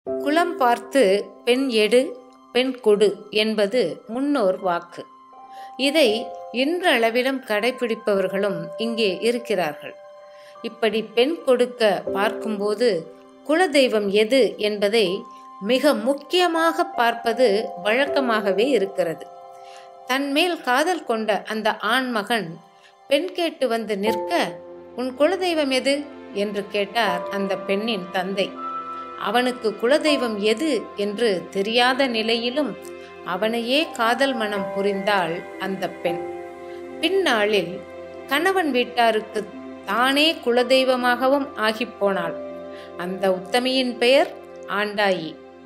குலம் பார்த்து பெண் எடு பெண் கொடு என்பது முன்னோர் வாக்கு இதை இன்றளவிலும் கடைபிடிப்பவர்களும் இங்கே இருக்கிறார்கள் இப்படி பெண் கொடுக்க பார்க்கும்போது குலதெய்வம் எது என்பதை மிக முக்கியமாக பார்ப்பது வழக்கமாகவே இருக்கிறது தன்மேல் காதல் கொண்ட அந்த ஆண்மகன் பெண் கேட்டு வந்து நிற்க உன் குலதெய்வம் எது என்று கேட்டார் அந்த பெண்ணின் தந்தை அவனுக்கு குலதெய்வம் எது என்று தெரியாத நிலையிலும் அவனையே காதல் மனம் புரிந்தாள் அந்த பெண் பின்னாளில் கணவன் வீட்டாருக்கு தானே குலதெய்வமாகவும் ஆகிப்போனாள் அந்த உத்தமியின் பெயர் ஆண்டாயி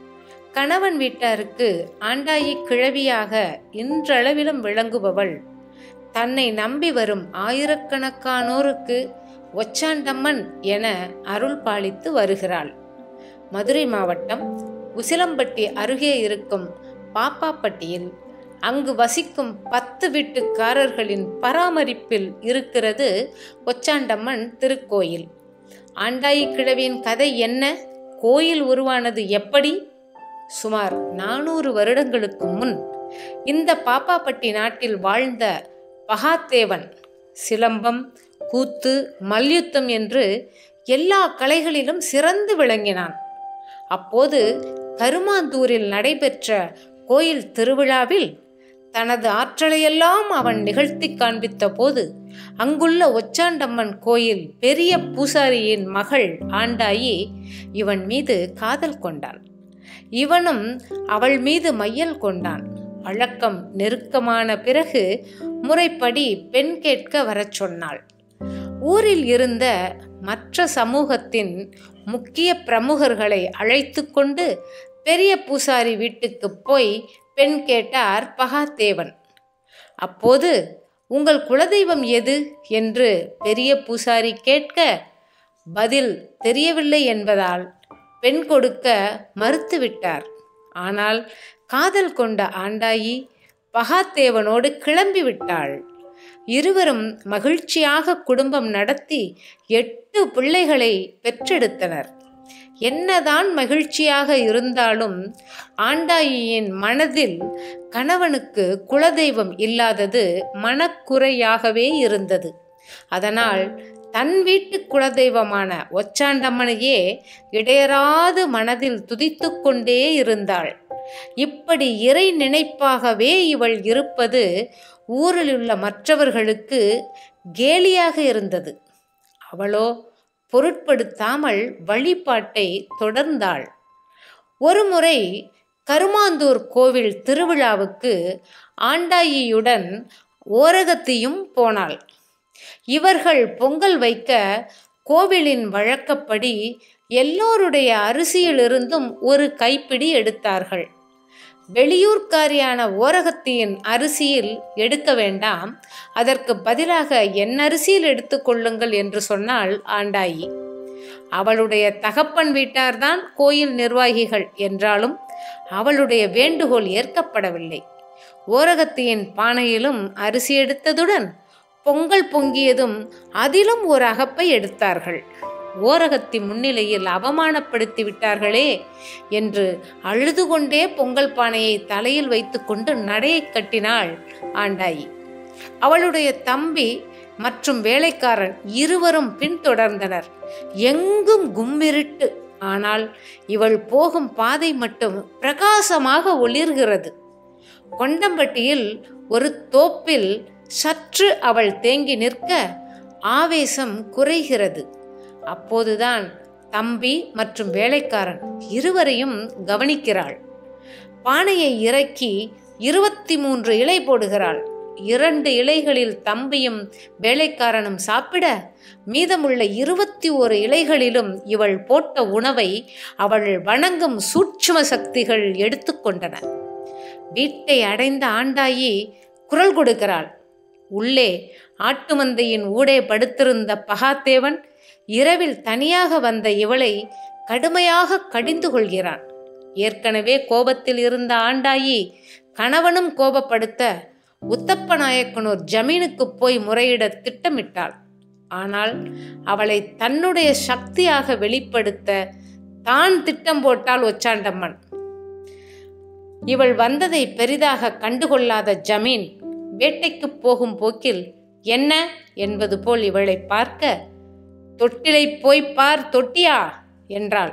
கணவன் வீட்டாருக்கு ஆண்டாயி கிழவியாக இன்றளவிலும் விளங்குபவள் தன்னை நம்பி வரும் ஆயிரக்கணக்கானோருக்கு ஒச்சாண்டம்மன் என அருள் பாலித்து வருகிறாள் மதுரை மாவட்டம் உசிலம்பட்டி அருகே இருக்கும் பாப்பாப்பட்டியில் அங்கு வசிக்கும் பத்து வீட்டுக்காரர்களின் பராமரிப்பில் இருக்கிறது ஒச்சாண்டம்மன் திருக்கோயில் ஆண்டாயி கிழவியின் கதை என்ன கோயில் உருவானது எப்படி சுமார் நானூறு வருடங்களுக்கு முன் இந்த பாப்பாப்பட்டி நாட்டில் வாழ்ந்த பகாத்தேவன் சிலம்பம் கூத்து மல்யுத்தம் என்று எல்லா கலைகளிலும் சிறந்து விளங்கினான் அப்போது கருமாந்தூரில் நடைபெற்ற கோயில் திருவிழாவில் தனது ஆற்றலையெல்லாம் அவன் நிகழ்த்தி காண்பித்த போது அங்குள்ள ஒச்சாண்டம்மன் கோயில் பெரிய பூசாரியின் மகள் ஆண்டாயி இவன் மீது காதல் கொண்டாள் இவனும் அவள் மீது மையல் கொண்டான் பழக்கம் நெருக்கமான பிறகு முறைப்படி பெண் கேட்க வரச் சொன்னாள் ஊரில் இருந்த மற்ற சமூகத்தின் முக்கிய பிரமுகர்களை அழைத்து கொண்டு பெரிய பூசாரி வீட்டுக்கு போய் பெண் கேட்டார் பகாத்தேவன் அப்போது உங்கள் குலதெய்வம் எது என்று பெரிய பூசாரி கேட்க பதில் தெரியவில்லை என்பதால் பெண் கொடுக்க மறுத்துவிட்டார் ஆனால் காதல் கொண்ட ஆண்டாயி பகாத்தேவனோடு கிளம்பி விட்டாள் இருவரும் மகிழ்ச்சியாக குடும்பம் நடத்தி எட்டு பிள்ளைகளை பெற்றெடுத்தனர் என்னதான் மகிழ்ச்சியாக இருந்தாலும் ஆண்டாயியின் மனதில் கணவனுக்கு குலதெய்வம் இல்லாதது மனக்குறையாகவே இருந்தது அதனால் தன் வீட்டு குலதெய்வமான ஒச்சாண்டம்மனையே இடையராது மனதில் துதித்து கொண்டே இருந்தாள் இப்படி இறை நினைப்பாகவே இவள் இருப்பது ஊரில் உள்ள மற்றவர்களுக்கு கேலியாக இருந்தது அவளோ பொருட்படுத்தாமல் வழிபாட்டை தொடர்ந்தாள் ஒருமுறை கருமாந்தூர் கோவில் திருவிழாவுக்கு ஆண்டாயியுடன் ஓரகத்தியும் போனாள் இவர்கள் பொங்கல் வைக்க கோவிலின் வழக்கப்படி எல்லோருடைய அரிசியிலிருந்தும் ஒரு கைப்பிடி எடுத்தார்கள் வெளியூர்காரியான ஓரகத்தியின் அரிசியில் எடுக்க வேண்டாம் அதற்கு பதிலாக என் அரிசியில் எடுத்துக்கொள்ளுங்கள் என்று சொன்னாள் ஆண்டாயி அவளுடைய தகப்பன் வீட்டார்தான் கோயில் நிர்வாகிகள் என்றாலும் அவளுடைய வேண்டுகோள் ஏற்கப்படவில்லை ஓரகத்தியின் பானையிலும் அரிசி எடுத்ததுடன் பொங்கல் பொங்கியதும் அதிலும் ஒரு அகப்பை எடுத்தார்கள் ஓரகத்தி முன்னிலையில் அவமானப்படுத்தி விட்டார்களே என்று அழுது கொண்டே பொங்கல் பானையை தலையில் வைத்துக்கொண்டு நடையை கட்டினாள் ஆண்டாயி அவளுடைய தம்பி மற்றும் வேலைக்காரன் இருவரும் பின்தொடர்ந்தனர் எங்கும் கும்மிருட்டு ஆனால் இவள் போகும் பாதை மட்டும் பிரகாசமாக ஒளிர்கிறது கொண்டம்பட்டியில் ஒரு தோப்பில் சற்று அவள் தேங்கி நிற்க ஆவேசம் குறைகிறது அப்போதுதான் தம்பி மற்றும் வேலைக்காரன் இருவரையும் கவனிக்கிறாள் பானையை இறக்கி இருபத்தி மூன்று இலை போடுகிறாள் இரண்டு இலைகளில் தம்பியும் வேலைக்காரனும் சாப்பிட மீதமுள்ள இருபத்தி ஓரு இலைகளிலும் இவள் போட்ட உணவை அவள் வணங்கும் சூட்சும சக்திகள் எடுத்துக்கொண்டன வீட்டை அடைந்த ஆண்டாயி குரல் கொடுக்கிறாள் உள்ளே ஆட்டு மந்தையின் ஊடே படுத்திருந்த பகாத்தேவன் இரவில் தனியாக வந்த இவளை கடுமையாக கடிந்து கொள்கிறான் ஏற்கனவே கோபத்தில் இருந்த ஆண்டாயி கணவனும் கோபப்படுத்த உத்தப்ப நாயக்கனூர் ஜமீனுக்கு போய் முறையிட திட்டமிட்டாள் ஆனால் அவளை தன்னுடைய சக்தியாக வெளிப்படுத்த தான் திட்டம் போட்டால் ஒச்சாண்டம்மன் இவள் வந்ததை பெரிதாக கண்டுகொள்ளாத ஜமீன் வேட்டைக்கு போகும் போக்கில் என்ன என்பது போல் இவளை பார்க்க தொட்டிலை போய் பார் தொட்டியா என்றாள்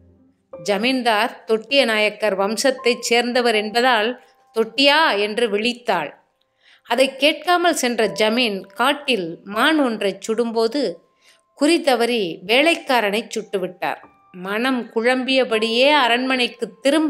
ஜமீன்தார் தொட்டிய நாயக்கர் வம்சத்தைச் சேர்ந்தவர் என்பதால் தொட்டியா என்று விழித்தாள் அதை கேட்காமல் சென்ற ஜமீன் காட்டில் மான் ஒன்றைச் சுடும்போது குறி தவறி வேலைக்காரனை சுட்டுவிட்டார் மனம் குழம்பியபடியே அரண்மனைக்கு திரும்ப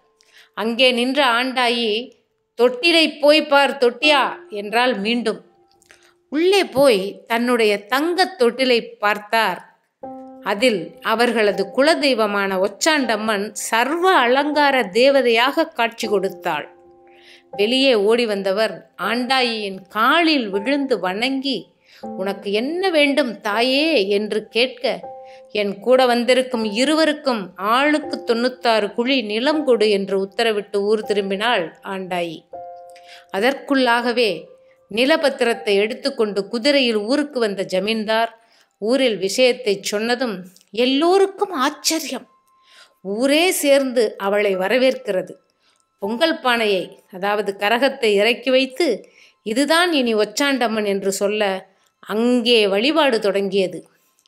அங்கே நின்ற ஆண்டாயி தொட்டிலை போய் பார் தொட்டியா என்றால் மீண்டும் உள்ளே போய் தன்னுடைய தங்கத் தொட்டிலை பார்த்தார் அதில் அவர்களது குலதெய்வமான ஒச்சாண்டம்மன் சர்வ அலங்கார தேவதையாக காட்சி கொடுத்தாள் வெளியே ஓடி வந்தவர் ஆண்டாயியின் காலில் விழுந்து வணங்கி உனக்கு என்ன வேண்டும் தாயே என்று கேட்க என் கூட வந்திருக்கும் இருவருக்கும் ஆளுக்கு தொண்ணூத்தாறு குழி நிலம் கொடு என்று உத்தரவிட்டு ஊர் திரும்பினாள் ஆண்டாயி அதற்குள்ளாகவே நிலப்பத்திரத்தை எடுத்துக்கொண்டு குதிரையில் ஊருக்கு வந்த ஜமீன்தார் ஊரில் விஷயத்தை சொன்னதும் எல்லோருக்கும் ஆச்சரியம் ஊரே சேர்ந்து அவளை வரவேற்கிறது பொங்கல் பானையை அதாவது கரகத்தை இறக்கி வைத்து இதுதான் இனி ஒச்சாண்டம்மன் என்று சொல்ல அங்கே வழிபாடு தொடங்கியது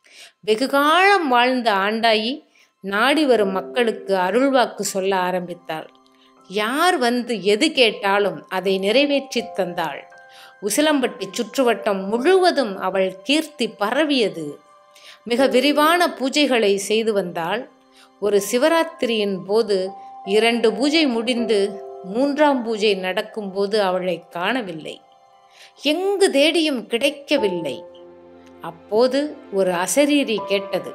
வெகுகாலம் வாழ்ந்த ஆண்டாயி நாடி வரும் மக்களுக்கு அருள்வாக்கு சொல்ல ஆரம்பித்தாள் யார் வந்து எது கேட்டாலும் அதை நிறைவேற்றி தந்தாள் உசிலம்பட்டி சுற்றுவட்டம் முழுவதும் அவள் கீர்த்தி பரவியது மிக விரிவான பூஜைகளை செய்து வந்தாள் ஒரு சிவராத்திரியின் போது இரண்டு பூஜை முடிந்து மூன்றாம் பூஜை நடக்கும்போது அவளை காணவில்லை எங்கு தேடியும் கிடைக்கவில்லை அப்போது ஒரு அசரீரி கேட்டது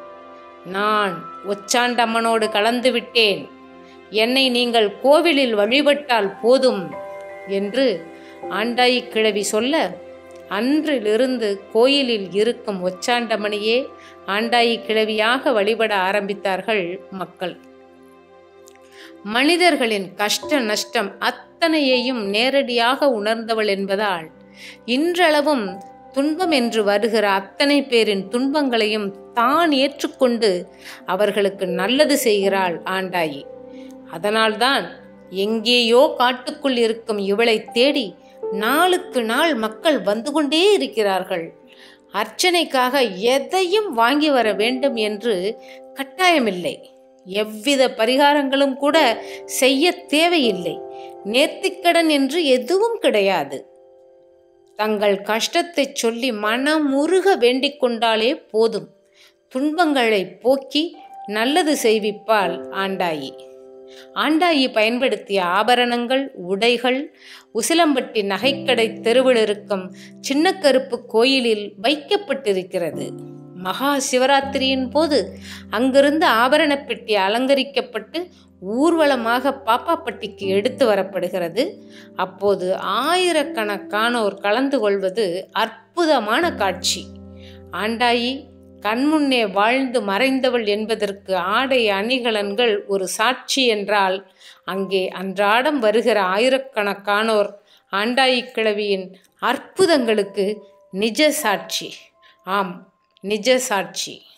நான் ஒச்சாண்டம்மனோடு கலந்து விட்டேன் என்னை நீங்கள் கோவிலில் வழிபட்டால் போதும் என்று ஆண்டாயி கிழவி சொல்ல அன்றிலிருந்து கோயிலில் இருக்கும் ஒச்சாண்டமணியே ஆண்டாயி கிழவியாக வழிபட ஆரம்பித்தார்கள் மக்கள் மனிதர்களின் கஷ்ட நஷ்டம் அத்தனையையும் நேரடியாக உணர்ந்தவள் என்பதால் இன்றளவும் துன்பம் என்று வருகிற அத்தனை பேரின் துன்பங்களையும் தான் ஏற்றுக்கொண்டு அவர்களுக்கு நல்லது செய்கிறாள் ஆண்டாயி அதனால்தான் எங்கேயோ காட்டுக்குள் இருக்கும் இவளை தேடி நாளுக்கு நாள் மக்கள் வந்து கொண்டே இருக்கிறார்கள் அர்ச்சனைக்காக எதையும் வாங்கி வர வேண்டும் என்று கட்டாயமில்லை எவ்வித பரிகாரங்களும் கூட செய்ய தேவையில்லை நேர்த்திக்கடன் என்று எதுவும் கிடையாது தங்கள் கஷ்டத்தை சொல்லி மனமுருக வேண்டிக் கொண்டாலே போதும் துன்பங்களை போக்கி நல்லது செய்விப்பாள் ஆண்டாயி ஆண்டாயி பயன்படுத்திய ஆபரணங்கள் உடைகள் உசிலம்பட்டி நகைக்கடை தெருவில் இருக்கும் சின்ன கருப்பு கோயிலில் வைக்கப்பட்டிருக்கிறது மகா சிவராத்திரியின் போது அங்கிருந்து ஆபரண பெட்டி அலங்கரிக்கப்பட்டு ஊர்வலமாக பாப்பாப்பட்டிக்கு எடுத்து வரப்படுகிறது அப்போது ஆயிரக்கணக்கானோர் கலந்து கொள்வது அற்புதமான காட்சி ஆண்டாயி கண்முன்னே வாழ்ந்து மறைந்தவள் என்பதற்கு ஆடை அணிகலன்கள் ஒரு சாட்சி என்றால் அங்கே அன்றாடம் வருகிற ஆயிரக்கணக்கானோர் ஆண்டாயி கிழவியின் அற்புதங்களுக்கு நிஜ சாட்சி ஆம் நிஜ சாட்சி